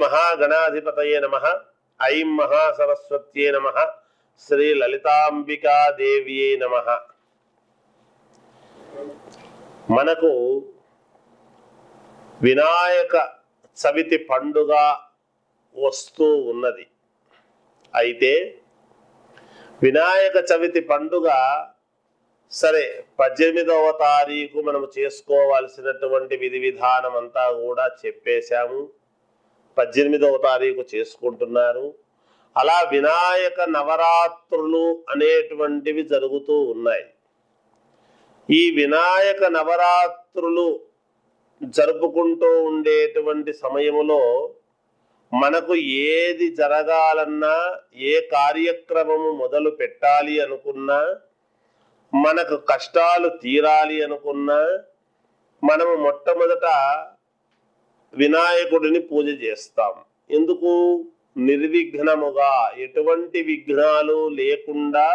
మహాగణాధిపతయే నమ ఐం మహాసరస్వత్యే నమ శ్రీ లలితాంబికాదేవ్యే నమ మనకు వినాయక చవితి పండుగ వస్తూ ఉన్నది అయితే వినాయక చవితి పండుగ సరే పద్దెనిమిదవ తారీఖు మనం చేసుకోవాల్సినటువంటి విధి విధానం అంతా కూడా చెప్పేశాము పద్దెనిమిదవ తారీఖు చేసుకుంటున్నారు అలా వినాయక నవరాత్రులు అనేటువంటివి జరుగుతూ ఉన్నాయి ఈ వినాయక నవరాత్రులు జరుపుకుంటూ ఉండేటువంటి సమయములో మనకు ఏది జరగాలన్నా ఏ కార్యక్రమము మొదలు పెట్టాలి అనుకున్నా మనకు కష్టాలు తీరాలి అనుకున్నా మనము మొట్టమొదట వినాయకుడిని పూజ చేస్తాం ఎందుకు నిర్విఘ్నముగా ఎటువంటి విఘ్నాలు లేకుండా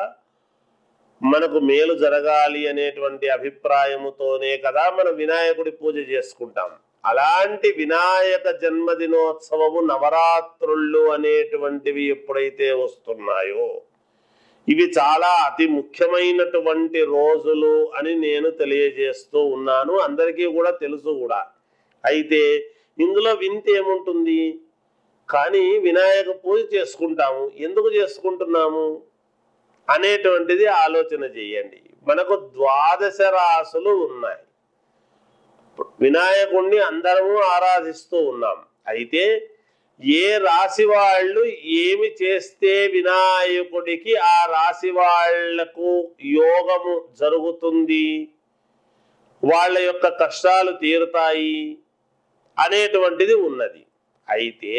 మనకు మేలు జరగాలి అనేటువంటి అభిప్రాయముతోనే కదా మనం వినాయకుడి పూజ చేసుకుంటాం అలాంటి వినాయక జన్మదినోత్సవము నవరాత్రుళ్ళు అనేటువంటివి ఎప్పుడైతే వస్తున్నాయో ఇవి చాలా అతి ముఖ్యమైనటువంటి రోజులు అని నేను తెలియజేస్తూ ఉన్నాను అందరికీ కూడా తెలుసు కూడా అయితే ఇందులో వింత ఏముంటుంది కానీ వినాయక పూజ చేసుకుంటాము ఎందుకు చేసుకుంటున్నాము అనేటువంటిది ఆలోచన చేయండి మనకు ద్వాదశ రాసులు ఉన్నాయి వినాయకుణ్ణి అందరము ఆరాధిస్తూ ఉన్నాం అయితే ఏ రాశి వాళ్ళు ఏమి చేస్తే వినాయకుడికి ఆ రాశి వాళ్లకు యోగము జరుగుతుంది వాళ్ళ యొక్క కష్టాలు తీరుతాయి అనేటువంటిది ఉన్నది అయితే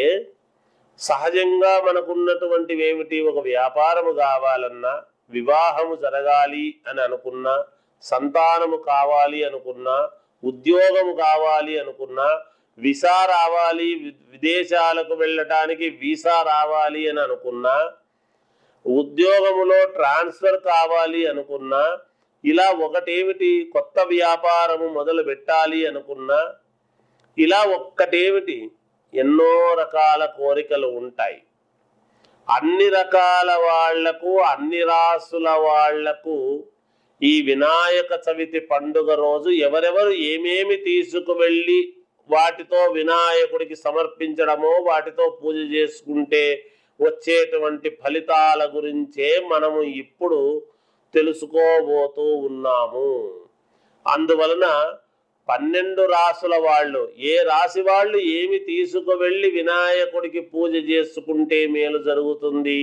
సహజంగా మనకున్నటువంటివి ఏమిటి ఒక వ్యాపారము కావాలన్నా వివాహము జరగాలి అని అనుకున్నా సంతానము కావాలి అనుకున్నా ఉద్యోగము కావాలి అనుకున్నా వీసా రావాలి వి- విదేశాలకు వెళ్ళటానికి వీసా రావాలి అని అనుకున్నా ఉద్యోగములో ట్రాన్స్ఫర్ కావాలి అనుకున్నా ఇలా ఒకటేమిటి కొత్త వ్యాపారము మొదలు పెట్టాలి అనుకున్నా ఇలా ఒక్కటేమిటి ఎన్నో రకాల కోరికలు ఉంటాయి అన్ని రకాల వాళ్లకు అన్ని రాసుల వాళ్లకు ఈ వినాయక చవితి పండుగ రోజు ఎవరెవరు ఏమేమి తీసుకువెళ్ళి వాటితో వినాయకుడికి సమర్పించడమో వాటితో పూజ చేసుకుంటే వచ్చేటువంటి ఫలితాల గురించే మనము ఇప్పుడు తెలుసుకోబోతూ ఉన్నాము అందువలన పన్నెండు రాసుల వాళ్ళు ఏ రాశి వాళ్ళు ఏమి తీసుకువెళ్ళి వినాయకుడికి పూజ చేసుకుంటే మేలు జరుగుతుంది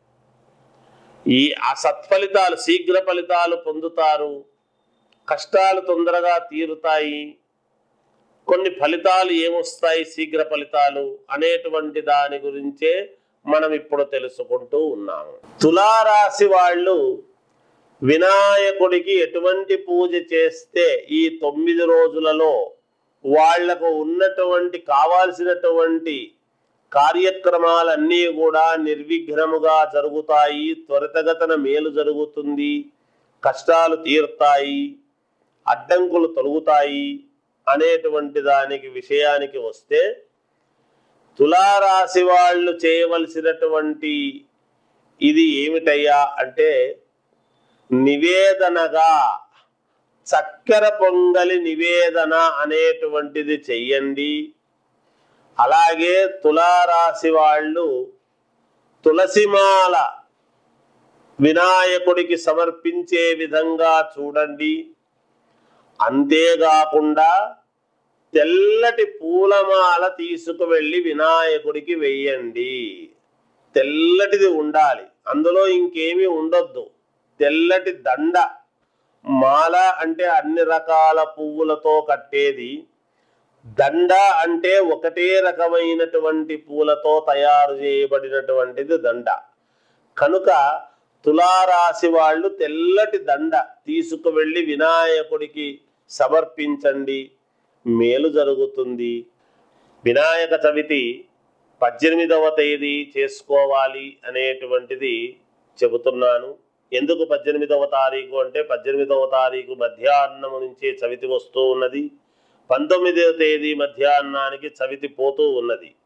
ఈ ఆ సత్ఫలితాలు శీఘ్ర ఫలితాలు పొందుతారు కష్టాలు తొందరగా తీరుతాయి కొన్ని ఫలితాలు ఏమొస్తాయి శీఘ్ర ఫలితాలు అనేటువంటి దాని గురించే మనం ఇప్పుడు తెలుసుకుంటూ ఉన్నాము తులారాశి వాళ్ళు వినాయకుడికి ఎటువంటి పూజ చేస్తే ఈ తొమ్మిది రోజులలో వాళ్లకు ఉన్నటువంటి కావాల్సినటువంటి కార్యక్రమాలన్నీ కూడా నిర్విఘ్నముగా జరుగుతాయి త్వరితగతన మేలు జరుగుతుంది కష్టాలు తీరుతాయి అడ్డంకులు తొలగుతాయి అనేటువంటి దానికి విషయానికి వస్తే తులారాశి వాళ్ళు చేయవలసినటువంటి ఇది ఏమిటయ్యా అంటే నివేదనగా చక్కెర పొంగలి నివేదన అనేటువంటిది చెయ్యండి అలాగే తులారాశి వాళ్ళు తులసిమాల వినాయకుడికి సమర్పించే విధంగా చూడండి అంతేకాకుండా తెల్లటి పూలమాల తీసుకువెళ్ళి వినాయకుడికి వెయ్యండి తెల్లటిది ఉండాలి అందులో ఇంకేమీ ఉండొద్దు తెల్లటి దండ మాల అంటే అన్ని రకాల పువ్వులతో కట్టేది దండ అంటే ఒకటే రకమైనటువంటి పూలతో తయారు చేయబడినటువంటిది దండ కనుక తులారాశి వాళ్ళు తెల్లటి దండ తీసుకువెళ్ళి వినాయకుడికి సమర్పించండి మేలు జరుగుతుంది వినాయక చవితి పద్దెనిమిదవ తేదీ చేసుకోవాలి అనేటువంటిది చెబుతున్నాను ఎందుకు పద్దెనిమిదవ తారీఖు అంటే పద్దెనిమిదవ తారీఖు మధ్యాహ్నం నుంచే చవితి వస్తూ ఉన్నది పంతొమ్మిదవ తేదీ మధ్యాహ్నానికి చవితి పోతూ ఉన్నది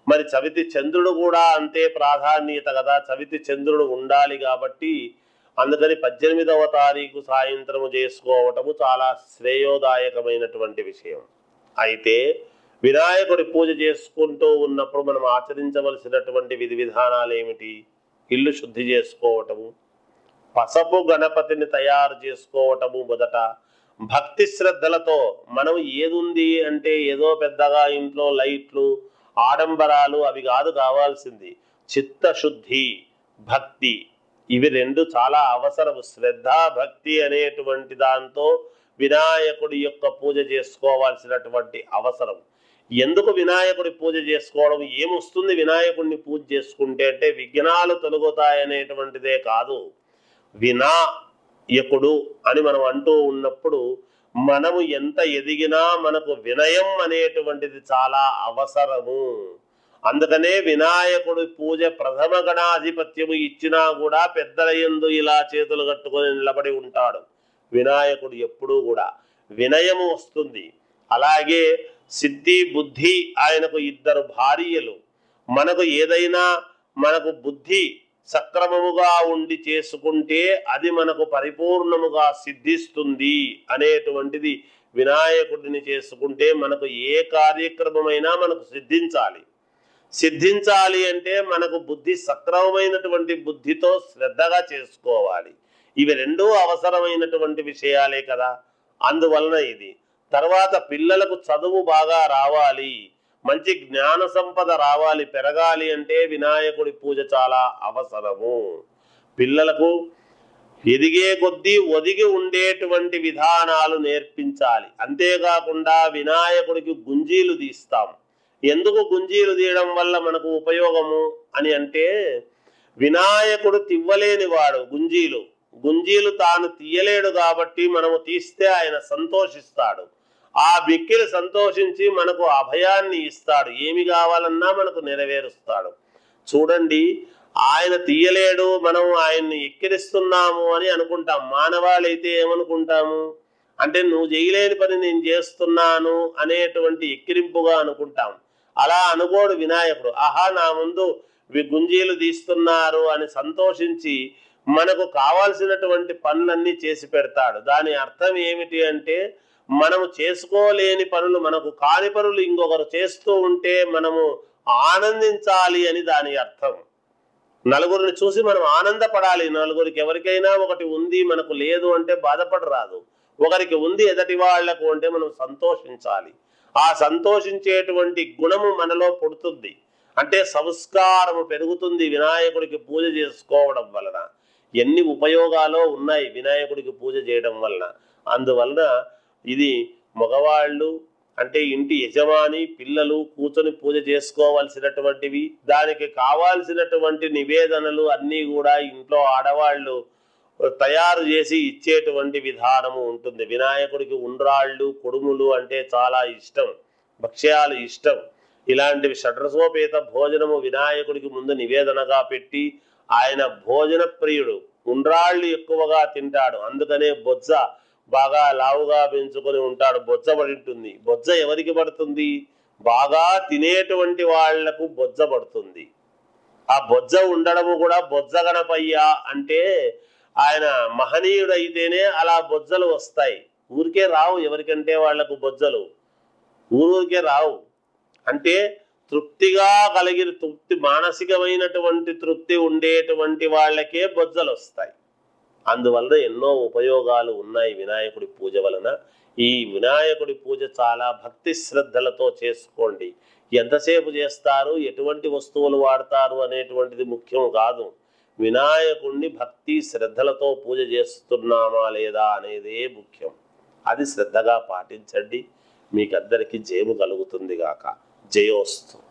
మరి చవితి చంద్రుడు కూడా అంతే ప్రాధాన్యత కదా చవితి చంద్రుడు ఉండాలి కాబట్టి అందుకని పద్దెనిమిదవ తారీఖు సాయంత్రము చేసుకోవటము చాలా శ్రేయోదాయకమైనటువంటి విషయం అయితే వినాయకుడి పూజ చేసుకుంటూ ఉన్నప్పుడు మనం ఆచరించవలసినటువంటి విధి విధానాలు ఏమిటి ఇల్లు శుద్ధి చేసుకోవటము పసపు గణపతిని తయారు చేసుకోవటము మొదట భక్తి శ్రద్ధలతో మనం ఏదుంది అంటే ఏదో పెద్దగా ఇంట్లో లైట్లు ఆడంబరాలు అవి కాదు కావాల్సింది చిత్తశుద్ధి భక్తి ఇవి రెండు చాలా అవసరం శ్రద్ధ భక్తి అనేటువంటి దాంతో వినాయకుడి యొక్క పూజ చేసుకోవాల్సినటువంటి అవసరం ఎందుకు వినాయకుడి పూజ చేసుకోవడం ఏమొస్తుంది వినాయకుడిని పూజ చేసుకుంటే అంటే విఘ్నాలు తొలగుతాయనేటువంటిదే కాదు వినాయకుడు అని మనం అంటూ ఉన్నప్పుడు మనము ఎంత ఎదిగినా మనకు వినయం అనేటువంటిది చాలా అవసరము అందుకనే వినాయకుడి పూజ ప్రథమ గణాధిపత్యము ఇచ్చినా కూడా పెద్దల యందు ఇలా చేతులు కట్టుకొని నిలబడి ఉంటాడు వినాయకుడు ఎప్పుడూ కూడా వినయము వస్తుంది అలాగే సిద్ధి బుద్ధి ఆయనకు ఇద్దరు భార్యలు మనకు ఏదైనా మనకు బుద్ధి సక్రమముగా ఉండి చేసుకుంటే అది మనకు పరిపూర్ణముగా సిద్ధిస్తుంది అనేటువంటిది వినాయకుడిని చేసుకుంటే మనకు ఏ కార్యక్రమమైనా మనకు సిద్ధించాలి సిద్ధించాలి అంటే మనకు బుద్ధి సక్రమమైనటువంటి బుద్ధితో శ్రద్ధగా చేసుకోవాలి ఇవి రెండూ అవసరమైనటువంటి విషయాలే కదా అందువలన ఇది తర్వాత పిల్లలకు చదువు బాగా రావాలి మంచి జ్ఞాన సంపద రావాలి పెరగాలి అంటే వినాయకుడి పూజ చాలా అవసరము పిల్లలకు ఎదిగే కొద్దీ ఒదిగి ఉండేటువంటి విధానాలు నేర్పించాలి అంతేకాకుండా వినాయకుడికి గుంజీలు తీస్తాం ఎందుకు గుంజీలు తీయడం వల్ల మనకు ఉపయోగము అని అంటే వినాయకుడు తివ్వలేని వాడు గుంజీలు గుంజీలు తాను తీయలేడు కాబట్టి మనము తీస్తే ఆయన సంతోషిస్తాడు ఆ బిక్కిలు సంతోషించి మనకు అభయాన్ని ఇస్తాడు ఏమి కావాలన్నా మనకు నెరవేరుస్తాడు చూడండి ఆయన తీయలేడు మనం ఆయన్ని ఎక్కిరిస్తున్నాము అని అనుకుంటాం మానవాళైతే ఏమనుకుంటాము అంటే నువ్వు చేయలేని పని నేను చేస్తున్నాను అనేటువంటి ఎక్కిరింపుగా అనుకుంటాం అలా అనుకోడు వినాయకుడు ఆహా నా ముందు వి- గుంజీలు తీస్తున్నారు అని సంతోషించి మనకు కావాల్సినటువంటి పనులన్నీ చేసి పెడతాడు దాని అర్థం ఏమిటి అంటే మనము చేసుకోలేని పనులు మనకు కాని పనులు ఇంకొకరు చేస్తూ ఉంటే మనము ఆనందించాలి అని దాని అర్థం నలుగురిని చూసి మనం ఆనందపడాలి నలుగురికి ఎవరికైనా ఒకటి ఉంది మనకు లేదు అంటే బాధపడరాదు ఒకరికి ఉంది ఎదటి వాళ్లకు అంటే మనం సంతోషించాలి ఆ సంతోషించేటువంటి గుణము మనలో పుడుతుంది అంటే సంస్కారము పెరుగుతుంది వినాయకుడికి పూజ చేసుకోవడం వలన ఎన్ని ఉపయోగాలు ఉన్నాయి వినాయకుడికి పూజ చేయడం వలన అందువలన ఇది మగవాళ్ళు అంటే ఇంటి యజమాని పిల్లలు కూర్చొని పూజ చేసుకోవాల్సినటువంటివి దానికి కావాల్సినటువంటి నివేదనలు అన్నీ కూడా ఇంట్లో ఆడవాళ్ళు తయారు చేసి ఇచ్చేటువంటి విధానము ఉంటుంది వినాయకుడికి ఉండ్రాళ్ళు కుడుములు అంటే చాలా ఇష్టం భక్ష్యాలు ఇష్టం ఇలాంటివి షడ్రసోపేత భోజనము వినాయకుడికి ముందు నివేదనగా పెట్టి ఆయన భోజన ప్రియుడు ఉండ్రాళ్ళు ఎక్కువగా తింటాడు అందుకనే బొజ్జ బాగా లావుగా పెంచుకొని ఉంటాడు బొజ్జ పడి ఉంటుంది బొజ్జ ఎవరికి పడుతుంది బాగా తినేటువంటి వాళ్లకు బొజ్జ పడుతుంది ఆ బొజ్జ ఉండడము కూడా బొజ్జ గణపయ్య అంటే ఆయన మహనీయుడైతేనే అలా బొజ్జలు వస్తాయి ఊరికే రావు ఎవరికంటే వాళ్లకు బొజ్జలు ఊరికే రావు అంటే తృప్తిగా కలిగిన తృప్తి మానసికమైనటువంటి తృప్తి ఉండేటువంటి వాళ్ళకే బొజ్జలు వస్తాయి అందువలన ఎన్నో ఉపయోగాలు ఉన్నాయి వినాయకుడి పూజ వలన ఈ వినాయకుడి పూజ చాలా భక్తి శ్రద్ధలతో చేసుకోండి ఎంతసేపు చేస్తారు ఎటువంటి వస్తువులు వాడతారు అనేటువంటిది ముఖ్యం కాదు వినాయకుడిని భక్తి శ్రద్ధలతో పూజ చేస్తున్నామా లేదా అనేదే ముఖ్యం అది శ్రద్ధగా పాటించండి మీకందరికీ జయము కలుగుతుంది గాక జయోస్తు